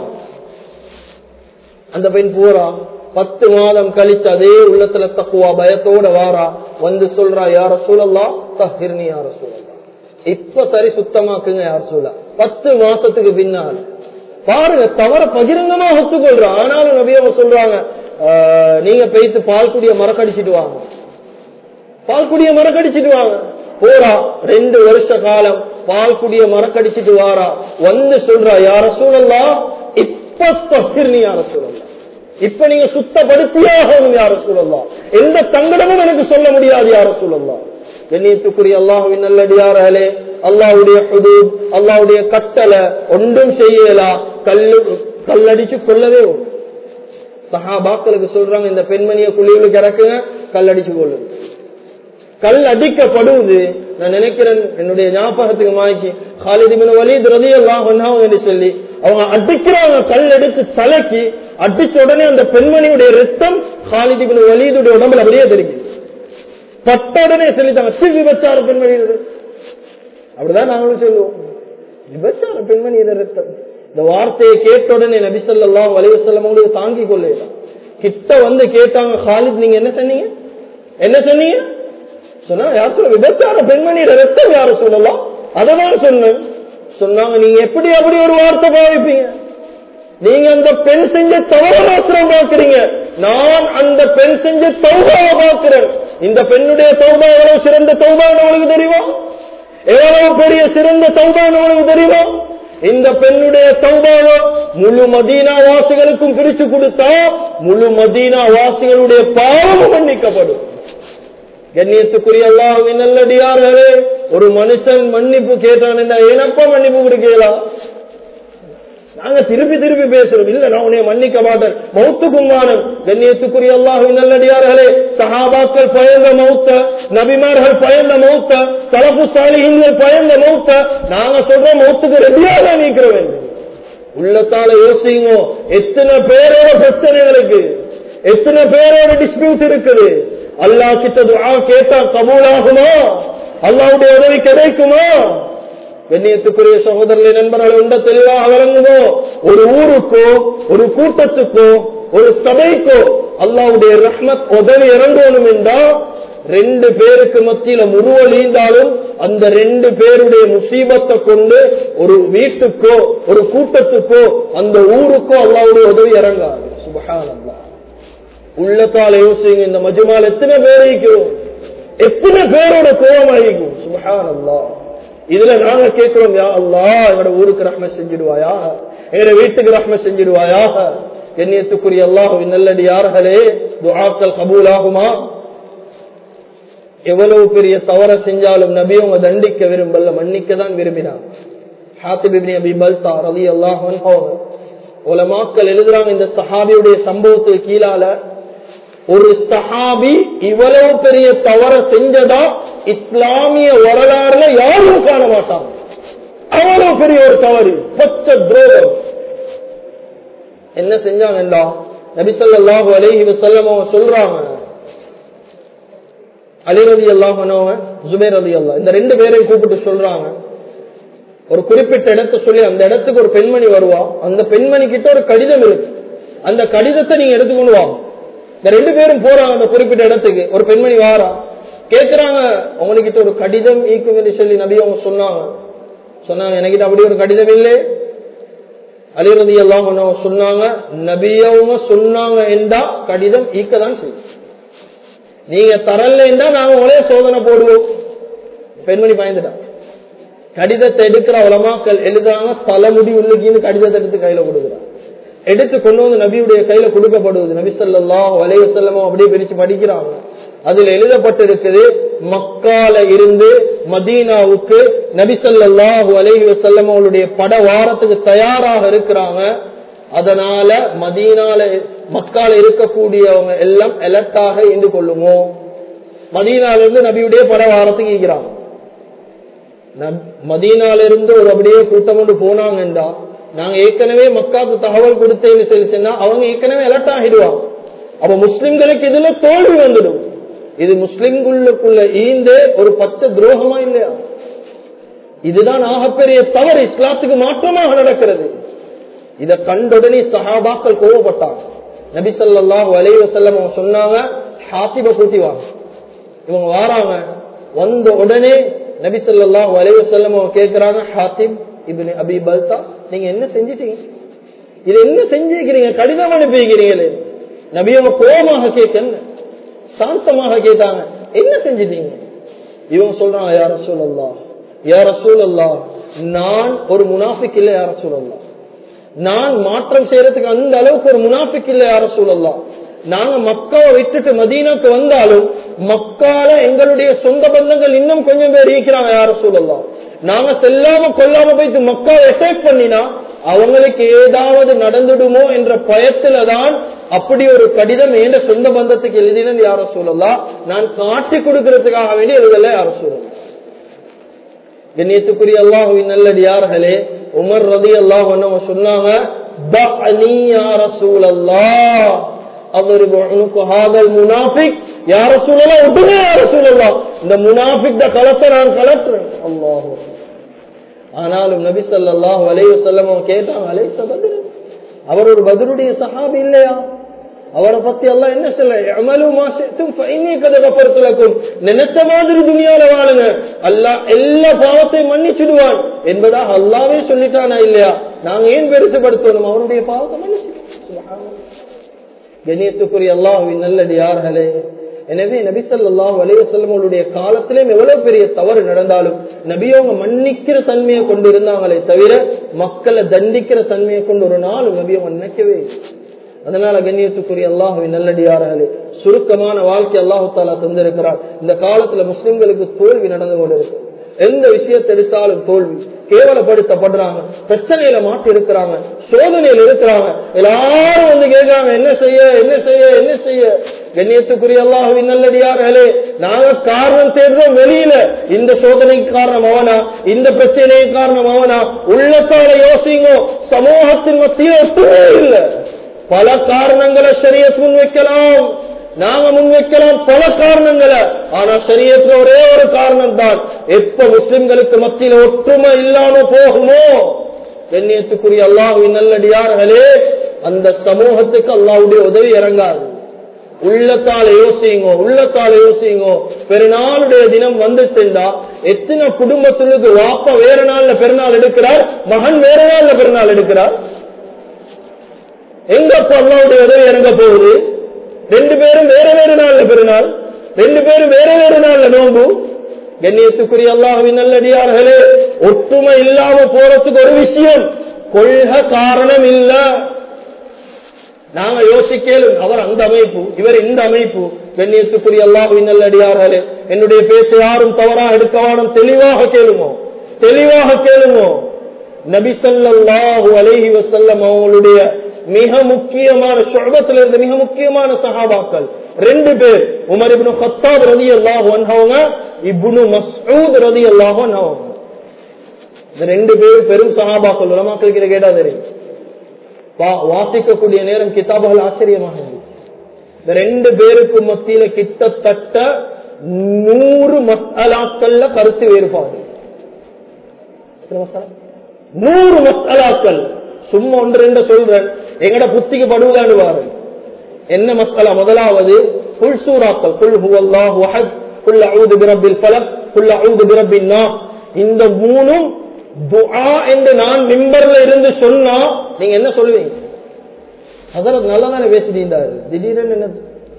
அந்த பெண் போறா பத்து மாதம் கழித்து அதே உள்ளத்துல தக்குவா பயத்தோட வாரா வந்து சொல்றா யார சூழல்லா தஹிர்னி யார சூழல்லா இப்ப சரி சுத்தமாக்குங்க யார் சூழ பத்து மாசத்துக்கு பின்னால் பாருங்க தவற பகிரங்கமா ஒத்துக்கொள்ற ஆனாலும் நபியவங்க சொல்றாங்க ஆஹ், நீங்க போயிட்டு பால்குடிய மரக்கடிச்சிட்டு வாங்க பால்குடிய மரக்கடிச்சிட்டு வாங்க போறா ரெண்டு வருஷ காலம் பால்குடிய மரக்கடிச்சிட்டு வாரா வந்து சொல்றா யார சூழல்லா இப்ப தஹிர்னி யார சூழல்லா இப்ப நீங்க சுத்தப்படுத்தியாக யார சூழல்லாம் எந்த தங்கடமும் எனக்கு சொல்ல முடியாது யார சூழல்லாம் கண்ணியத்துக்குரிய அல்லாஹுவின் நல்லடியார்களே அல்லாஹ்வுடைய ஹுதூத் அல்லாஹ்வுடைய கட்டளை ஒன்றும் செய்யலா கல்லு கல்லடிச்சு கொள்ளவே உண்டு. சஹாபாக்களுக்கு சொல்றாங்க இந்த பெண்மணியை குழிவுக்கு இறக்குங்க கல்லடிச்சு கொள்ளுங்க கல் அடிக்கப்படுவது நான் நினைக்கிறேன் என்னுடைய ஞாபகத்துக்கு மாய்க்கு காலிதிபின் வலீத் ரதி எல்லாம் என்று சொல்லி அவங்க அடிக்கிறாங்க கல் எடுத்து தலைக்கு அடிச்ச உடனே அந்த பெண்மணியுடைய ரத்தம் காலிதிபின் வலீதுடைய உடம்புல அப்படியே தெரியுது பட்ட உடனே சொல்லிட்டாங்க சி விபச்சார பெண்மணி அப்படிதான் நாங்களும் சொல்லுவோம் விபச்சார பெண்மணி ரத்தம் இந்த வார்த்தையை கேட்ட உடனே நபிசல்லாம் வலிவசல்லம் உங்களுக்கு தாங்கி கொள்ளலாம் கிட்ட வந்து கேட்டாங்க காலித் நீங்க என்ன சொன்னீங்க என்ன சொன்னீங்க சொன்னா யார் சொல்ல விபச்சார பெண்மணியோட ரத்தம் யார சொல்லலாம் அததான் சொன்னேன் சொன்னாங்க நீங்க எப்படி அப்படி ஒரு வார்த்தை பாவிப்பீங்க நீங்க அந்த பெண் செஞ்ச தவற மாத்திரம் பார்க்கிறீங்க நான் அந்த பெண் செஞ்ச தௌபாவை பார்க்கிறேன் இந்த பெண்ணுடைய தௌபா எவ்வளவு சிறந்த தௌபான்னு உங்களுக்கு தெரியுமா எவ்வளவு பெரிய சிறந்த தௌபான்னு உங்களுக்கு தெரியுமா இந்த பெண்ணுடைய தௌபாவை முழு மதீனா வாசிகளுக்கும் பிரிச்சு கொடுத்தா முழு மதீனா வாசிகளுடைய பாவம் மன்னிக்கப்படும் கண்ணியத்துக்குரிய அல்லாஹுவின் நல்லடியார்களே ஒரு மனுஷன் மன்னிப்பு கேட்டான் ஏனப்பா மன்னிப்பு கொடுக்கலாம் நாங்க திருப்பி திருப்பி பேசுறோம் இல்ல நான் உன்னை மன்னிக்க மாட்டேன் மௌத்துக்கும் மானம் கண்ணியத்துக்குரிய அல்லாஹுவின் நல்லடியார்களே சஹாபாக்கள் பயந்த மௌத்த நபிமார்கள் பயந்த மௌத்த தலப்பு சாலிகள் பயந்த மௌத்த நாங்க சொல்ற மௌத்துக்கு ரெடியாக நீக்கிற வேண்டும் உள்ளத்தால யோசிங்க எத்தனை பேரோட பிரச்சனைகளுக்கு எத்தனை பேரோட டிஸ்பியூட் இருக்குது அல்லாஹ் கிட்ட துஆ கேட்டா கபூலாகுமா அல்லாஹ்வுடைய உதவி கிடைக்குமா கண்ணியத்துக்குரிய சகோதரர்களே நண்பர்கள் உண்ட தெளிவாக விளங்குதோ ஒரு ஊருக்கோ ஒரு கூட்டத்துக்கோ ஒரு சபைக்கோ அல்லாஹ்வுடைய ரஹ்மத் உதவி இறங்கணும் என்றால் ரெண்டு பேருக்கு மத்தியில முருவழிந்தாலும் அந்த ரெண்டு பேருடைய முசீபத்தை கொண்டு ஒரு வீட்டுக்கோ ஒரு கூட்டத்துக்கோ அந்த ஊருக்கோ அல்லாவுடைய உதவி இறங்காது சுபஹானல்லாஹ் உள்ளத்தால யோசிங்க இந்த மஜுமால் எத்தனை பேர் இருக்கும் எத்தனை பேரோட கோபம் அழிக்கும் சுபஹானல்லாஹ் இதுல நாங்க கேட்கிறோம் யா அல்லாஹ் எங்களோட ஊருக்கு ரஹ்ம செஞ்சிடுவாயா எங்களோட வீட்டுக்கு ரஹ்ம செஞ்சிடுவாயா கண்ணியத்துக்குரிய அல்லாஹுவின் நல்லடியார்களே துஆக்கள் கபூலாகுமா எவ்வளவு பெரிய தவற செஞ்சாலும் நபி அவங்க தண்டிக்க விரும்பல மன்னிக்க தான் விரும்பினார் ஹாத்திப் இப்னு அபி பல்தா ரலியல்லாஹு அன்ஹு உலமாக்கள் எழுதுறாங்க இந்த சஹாபியுடைய சம்பவத்துக்கு கீழால ஒரு சஹாபி இவ்வளவு பெரிய தவற செஞ்சதா இஸ்லாமிய வரலாறுல யாரும் காண மாட்டாங்க அவ்வளவு பெரிய ஒரு தவறு பச்ச துரோகம் என்ன செஞ்சாங்கண்டா நபிசல்லாஹு அலைஹி வஸல்லம் அவங்க சொல்றாங்க அலி ரதி அல்லாஹ் ஜுபேர் ரதி அல்லா இந்த ரெண்டு பேரையும் கூப்பிட்டு சொல்றாங்க ஒரு குறிப்பிட்ட இடத்தை சொல்லி அந்த இடத்துக்கு ஒரு பெண்மணி வருவா அந்த பெண்மணி கிட்ட ஒரு கடிதம் இருக்கு அந்த கடிதத்தை நீங்க எடுத்துக்கொண்டு வாங்க இந்த ரெண்டு பேரும் போறாங்க அந்த குறிப்பிட்ட இடத்துக்கு ஒரு பெண்மணி வாரா கேக்குறாங்க உங்ககிட்ட ஒரு கடிதம் ஈக்கும் என்று சொல்லி நபி அவங்க சொன்னாங்க சொன்னாங்க எனக்கிட்ட அப்படி ஒரு கடிதம் இல்லை அலிரதி எல்லாம் சொன்னாங்க நபியவங்க சொன்னாங்க என்றா கடிதம் ஈக்கதான் செய்யும் நீங்க தரலன்னா நாங்க ஒரே சோதனை போடுவோம் பெண்மணி பயந்துட்டான் கடிதத்தை எடுக்கிற உலமாக்கள் எழுதுறாங்க தலைமுடி உள்ளுக்கின்னு கடிதத்தை எடுத்து கையில கொடுக்குறாங்க எடுத்து கொண்டு வந்து நபியுடைய கையில கொடுக்கப்படுவது நபி ஸல்லல்லாஹு அலைஹி வஸல்லம் அப்படியே பிரிச்சு படிக்கிறாங்க அதுல எழுதப்பட்டிருக்குது மக்கால இருந்து மதீனாவுக்கு நபி ஸல்லல்லாஹு அலைஹி வஸல்லம் அவருடைய பட வாரத்துக்கு தயாராக இருக்கிறாங்க அதனால மதீனால மக்கால இருக்கக்கூடியவங்க எல்லாம் எலர்ட்டாக இருந்து கொள்ளுமோ மதீனால இருந்து நபியுடைய பட வாரத்துக்கு ஈக்கிறாங்க மதீனால இருந்து ஒரு அப்படியே கூட்டம் கொண்டு போனாங்கன்றா நாங்க ஏற்கனவே மக்காவுக்கு தகவல் கொடுத்தேன்னு சொல்லி சொன்னா அவங்க ஏற்கனவே அலர்ட் ஆகிடுவாங்க அப்ப முஸ்லிம்களுக்கு இதுல தோல்வி வந்துடும் இது முஸ்லிம்களுக்குள்ள ஈந்தே ஒரு பச்சை துரோகமா இல்லையா இதுதான் ஆகப்பெரிய தவறு இஸ்லாத்துக்கு மாற்றமாக நடக்கிறது இத கண்டுடனே சஹாபாக்கள் கோவப்பட்டாங்க நபி ஸல்லல்லாஹு அலைஹி வஸல்லம் அவங்க சொன்னாங்க ஹாத்திப கூட்டி வாங்க இவங்க வாராங்க வந்த உடனே நபி ஸல்லல்லாஹு அலைஹி வஸல்லம் அவங்க கேக்குறாங்க ஹாத்திப் இப்னு அபி பல்தா நீங்க என்ன செஞ்சிட்டீங்க இது என்ன செஞ்சிருக்கிறீங்க கடிதம் அனுப்பிக்கிறீங்களே நபி அவங்க கோபமாக கேட்க சாந்தமாக கேட்டாங்க என்ன செஞ்சிட்டீங்க இவங்க சொல்றாங்க யார சூழல்லா யார சூழல்லா நான் ஒரு முனாஃபிக் இல்ல யார சூழல்லா நான் மாற்றம் செய்யறதுக்கு அந்த அளவுக்கு ஒரு முனாஃபிக் இல்ல யார சூழல்லா நாங்க மக்காவை விட்டுட்டு மதீனாக்கு வந்தாலும் மக்கால எங்களுடைய சொந்த பந்தங்கள் இன்னும் கொஞ்சம் பேர் இருக்கிறாங்க யார சூழல்லாம் நாங்க செல்லாம கொல்லாம போயிட்டு மக்காவை அட்டாக் பண்ணினா அவங்களுக்கு ஏதாவது நடந்துடுமோ என்ற பயத்துல தான் அப்படி ஒரு கடிதம் என்ற சொந்த பந்தத்துக்கு எழுதினது யார சூழலாம் நான் காட்டி கொடுக்கறதுக்காக வேண்டி எழுதல யார சூழல் கண்ணியத்துக்குரிய அல்லாஹுவின் நல்லடியார்களே உமர் ரதி அல்லாஹ் சொன்னாங்க இந்த முனாஃபிக் களத்தை நான் கலட்டுறேன் அல்லாஹு ஆனாலும் நபி சல்லாஹ் அலைய செல்லம் கேட்டாங்க அலை பதில் அவர் ஒரு பதிலுடைய சஹாபி இல்லையா அவரை பத்தி எல்லாம் என்ன சொல்ல அமலு மாசத்தும் கதகப்படுத்தலக்கும் நினைச்ச மாதிரி துணியால வாழுங்க அல்லாஹ் எல்லா பாவத்தையும் மன்னிச்சிடுவான் என்பதாக அல்லாவே சொல்லிட்டானா இல்லையா நாங்க ஏன் பெருசுபடுத்தணும் அவருடைய பாவத்தை மன்னிச்சு கணியத்துக்குரிய அல்லாஹுவின் நல்லடியார்களே எனவே நபி சொல்லாஹ் வலைவசல்லமோடைய காலத்திலும் எவ்வளவு பெரிய தவறு நடந்தாலும் நபியவங்க மன்னிக்கிற தன்மையை கொண்டு இருந்தாங்களே தவிர மக்களை தண்டிக்கிற தன்மையை கொண்டு ஒரு நாள் நபியவங்க நினைக்கவே அதனால கண்ணியத்துக்குரிய அல்லாஹுவின் நல்லடியார்களே சுருக்கமான வாழ்க்கை அல்லாஹு தாலா தந்திருக்கிறார் இந்த காலத்துல முஸ்லிம்களுக்கு தோல்வி நடந்து கொண்டிருக்கு எந்த விஷயத்தை எடுத்தாலும் தோல்வி கேவலப்படுத்தப்படுறாங்க பிரச்சனையில மாட்டி இருக்கிறாங்க சோதனையில இருக்கிறாங்க எல்லாரும் வந்து கேட்கிறாங்க என்ன செய்ய என்ன செய்ய என்ன செய்ய கண்ணியத்துக்குரிய அல்லாஹுவின் நல்லடியார்களே நாங்க காரணம் தேடுறோம் வெளியில இந்த சோதனைக்கு காரணம் அவனா இந்த பிரச்சனைக்கு காரணம் அவனா உள்ளத்தால யோசிங்க சமூகத்தின் மத்தியில் ஒத்துமே இல்லை பல காரணங்களை சரிய முன்வைக்கலாம் நாங்க முன்வைக்கலாம் பல காரணங்களை ஆனா சரியத்துல ஒரே ஒரு காரணம் தான் எப்ப முஸ்லிம்களுக்கு மத்தியில ஒற்றுமை இல்லாம போகுமோ கண்ணியத்துக்குரிய அல்லாஹுவின் நல்லடியார்களே அந்த சமூகத்துக்கு அல்லாவுடைய உதவி இறங்காது உள்ளத்தால யோசிங்க உள்ளத்தால யோசிங்க பெருநாளுடைய தினம் வந்துச்சுண்டா எத்தனை குடும்பத்திற்கு வாப்பா வேற நாள்ல பெருநாள் எடுக்கிறார் மகன் வேற நாள்ல பெருநாள் எடுக்கிறார் எங்க அப்ப அல்லாவுடைய உதவி இறங்க போகுது ரெண்டு பேரும் வேற வேற நாள்ல பெருநாள் ரெண்டு பேரும் வேற வேற நாள்ல நோம்பு கண்ணியத்துக்குரிய அல்லாஹுவின் நல்லடியார்களே ஒற்றுமை இல்லாம போறதுக்கு ஒரு விஷயம் கொள்க காரணம் இல்ல நாங்க யோசிக்கலும் அவர் அந்த அமைப்பு இவர் இந்த அமைப்பு கண்ணியத்துக்குரிய அல்லாஹுவின் நல்லடியார்களே என்னுடைய பேச்ச யாரும் தவறாக எடுக்கவானும் தெளிவாக கேளுமோ தெளிவாக கேளுமோ நபிசல்லாஹு அலைஹி வசல்லம் அவங்களுடைய மிக முக்கியமான சொர்பத்தில் இருந்த மிக முக்கியமான சகாபாக்கள் ரெண்டு பேர் உமர் இப்னு ஹத்தாப் ரதி அல்லாஹ் அவங்க இப்னு மஸ்ஊத் ரதி அல்லாஹ் அவங்க இந்த ரெண்டு பேர் பெரும் சகாபாக்கள் உலமாக்களுக்கு இதை கேட்டா தெரியும் வாசிக்கக்கூடிய நேரம் கிதாபுகள் ஆச்சரியமாக இந்த ரெண்டு பேருக்கு மத்தியில கிட்டத்தட்ட நூறு மசாலாக்கள்ல கருத்து வேறுபாடு நூறு மசாலாக்கள் சும்மா ஒன்று ரெண்டு சொல்றேன் எங்கட புத்திக்கு படுவதான்னு வாரு என்ன மசாலா முதலாவது புல் சூறாக்கள் குல் ஹுவல்லாஹு அஹத் குல் அஊது பிரப்பில் ஃபலக் குல் அஊது பிரப்பின் நாஸ் இந்த மூணும் துஆ என்று நான் மிம்பர்ல இருந்து சொன்னா நீங்க என்ன சொல்லுவீங்க ஹசரத் நல்லா தானே பேசிட்டீங்க திடீரென்னு என்ன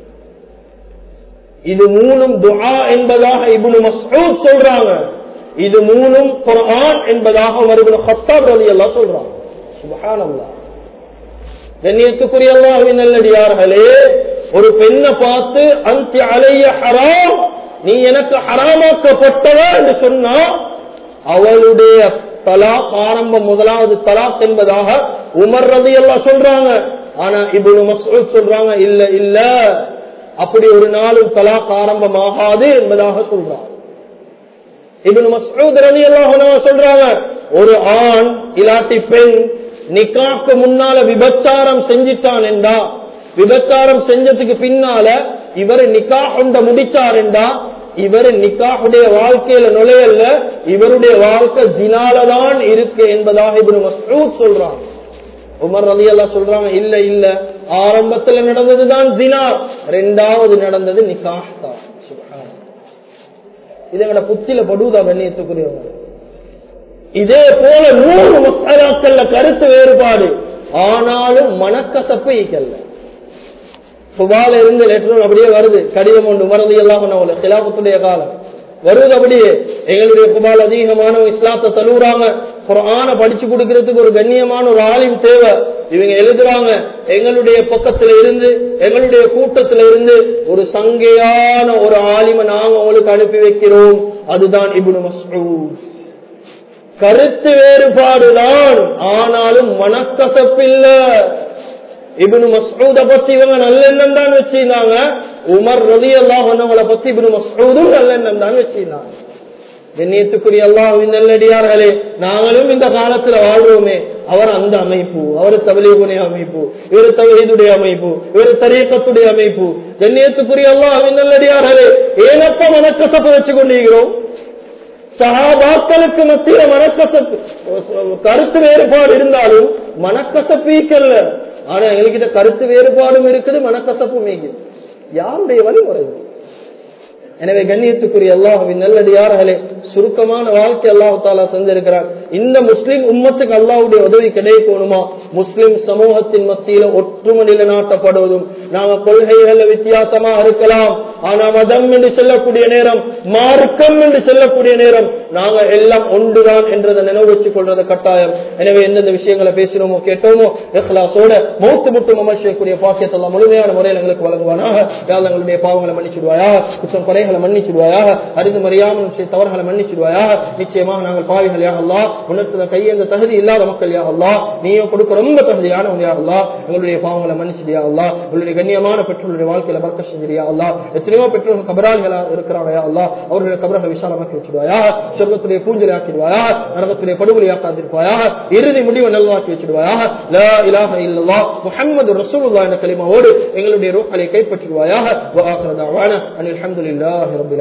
இது மூணும் துஆ என்பதாக இப்னு மஸ்ஊத் சொல்றாங்க இது மூணும் குர்ஆன் என்பதாக வருகிற ஹத்தாப் ரலியல்லாஹு சொல்றாங்க சுப்ஹானல்லாஹ் கண்ணியத்துக்குரிய அல்லாஹ்வின் நல்லடியார்களே ஒரு பெண்ணை பார்த்து அந்தி அலைய ஹராம் நீ எனக்கு ஹராமாக்கப்பட்டவா என்று சொன்னா அவளுடைய தலாக் ஆரம்பம் முதலாவது தலாக் என்பதாக உமர் ரதி எல்லாம் சொல்றாங்க ஆனா இப்னு மஸ்ஊத் சொல்றாங்க இல்ல இல்ல அப்படி ஒரு நாளும் தலாக் ஆரம்பமாகாது என்பதாக சொல்றாங்க இப்னு மஸ்ஊத் ரலியல்லாஹு அன்ஹு சொல்றாங்க ஒரு ஆண் இலாட்டி பெண் நிக்காக்கு முன்னால விபச்சாரம் செஞ்சிட்டான் என்றா விபச்சாரம் செஞ்சதுக்கு பின்னால இவர் நிக்கா கொண்ட முடிச்சார் என்றா இவர் நிக்காஹுடைய வாழ்க்கையில நுழையல்ல இவருடைய வாழ்க்கை ஜினாலதான் இருக்கு என்பதாக இப்னு மஸ்ஊத் சொல்றாங்க உமர் ரலி அல்லா சொல்றாங்க இல்ல இல்ல ஆரம்பத்துல நடந்ததுதான் ஜினா ரெண்டாவது நடந்தது நிக்காஹ் தான் சுப்ஹானல்லாஹ். இது எங்கட புத்தில படுவதா கண்ணியத்துக்குரியவங்க இதே போல நூறு மசாலாக்கள்ல கருத்து வேறுபாடு ஆனாலும் மனக்கசப்பு ஈக்கல்ல சுபால இருந்து லெட்டர் அப்படியே வருது கடிதம் ஒன்று மறந்து எல்லாம் பண்ண சிலாபத்துடைய காலம் வருவது அப்படியே எங்களுடைய குபால் அதிகமான இஸ்லாத்தை தழுவுறாங்க குரான படிச்சு கொடுக்கறதுக்கு ஒரு கண்ணியமான ஒரு ஆலிம் தேவை இவங்க எழுதுறாங்க எங்களுடைய பக்கத்துல இருந்து எங்களுடைய கூட்டத்துல இருந்து ஒரு சங்கையான ஒரு ஆலிமை நாங்க உங்களுக்கு அனுப்பி வைக்கிறோம் அதுதான் இப்னு மஸ்ஊத் கருத்து வேறுபாடுதான் ஆனாலும் மனக்கசப்பில்ல இப்னு மஸ்ஊத பத்தி இவங்க நல்லெண்ணம் தான் வச்சிருந்தாங்க உமர் ரதி அல்லாஹ் பத்தி இப்னு மஸ்ஊதும் நல்லெண்ணம் தான் வச்சிருந்தாங்க கண்ணியத்துக்குரிய அல்லாஹ்வின் நல்லடியார்களே நாங்களும் இந்த காலத்துல வாழ்வோமே அவர் அந்த அமைப்பு அவர் தவலீகுடைய அமைப்பு இவர் தவீதுடைய அமைப்பு இவர் தரீக்கத்துடைய அமைப்பு கண்ணியத்துக்குரிய அல்லாஹ்வின் நல்லடியார்களே ஏனப்ப மனக்கசப்பு வச்சு கொண்டிருக்கிறோம் சகாபாக்களுக்கு மத்தியில மனக்கசப்பு கருத்து வேறுபாடு இருந்தாலும் மனக்கசப்பு ஈக்கல்ல ஆனா எங்ககிட்ட கருத்து வேறுபாடும் இருக்குது மனக்கசப்பும் ஈக்குது யாருடைய வழிமுறை இது? எனவே கண்ணியத்துக்குரிய அல்லாஹுவின் நல்லடியார்களே சுருக்கமான வாழ்க்கை அல்லாஹு தாலா செஞ்சிருக்கிறார் இந்த முஸ்லிம் உம்மத்துக்கு அல்லாஹுடைய உதவி கிடைக்கணுமா முஸ்லிம் சமூகத்தின் மத்தியில ஒற்றுமை நிலைநாட்டப்படுவதும் நாங்க கொள்கைகள்ல வித்தியாசமா இருக்கலாம் ஆனா மதம் என்று சொல்லக்கூடிய நேரம் மார்க்கம் என்று சொல்லக்கூடிய நேரம் நாங்க எல்லாம் ஒன்றுதான் என்றதை நினைவு வச்சுக் கொள்றது கட்டாயம் எனவே எந்தெந்த விஷயங்களை பேசினோமோ கேட்டோமோ இஹ்லாஸோட மௌத்து முட்டும் அமர்ச்சியக்கூடிய பாக்கியத்தெல்லாம் முழுமையான முறையில் எங்களுக்கு வழங்குவானாக யாழ் எங்களுடைய பாவங்களை மன்னிச்சிடுவாயாக குற்றம் குறைகளை மன்னிச்சிடுவாயாக அறிந்து மறியாமல் செய்த தவறுகளை மன்னிச்சிடுவாயாக நிச்சயமாக நாங்கள் பாவிகள் யா அல்லா உணர்த்துத கையெந்த தகுதி இல்லாத மக்கள் யா அல்லா நீயும் கொடுக்க ரொம்ப தகுதியானவன் யா அல்லா எங்களுடைய பாவங்களை மன்னிச்சிடியா அல்லா எங்களுடைய கண்ணியமான பெற்றோருடைய வாழ்க்கையில பறக்க செஞ்சிடியா அல்லா எத்தனையோ பெற்றோர்கள் கபராளிகளா இருக்கிறாங்க யா அல்லா அவர்களுடைய கபரங்களை விசாலமாக்கி வச்சிடுவாயா சொர்க்கத்துடைய பூஞ்சலை ஆக்கிடுவாயா நரகத்துடைய படுகொலை ஆக்காதிருப்பாயா இறுதி முடிவை நல்வாக்கி வச்சிடுவாயா லா இலாஹ இல்லல்லா முஹம்மது ரசூலுல்லாஹ் என்ற கலிமாவோடு எங்களுடைய ரூஹலை கைப்பற்றிடுவாயாக வஆகிரு தஅவானா அனில் ஹம்துலில்லாஹி ரப்பில்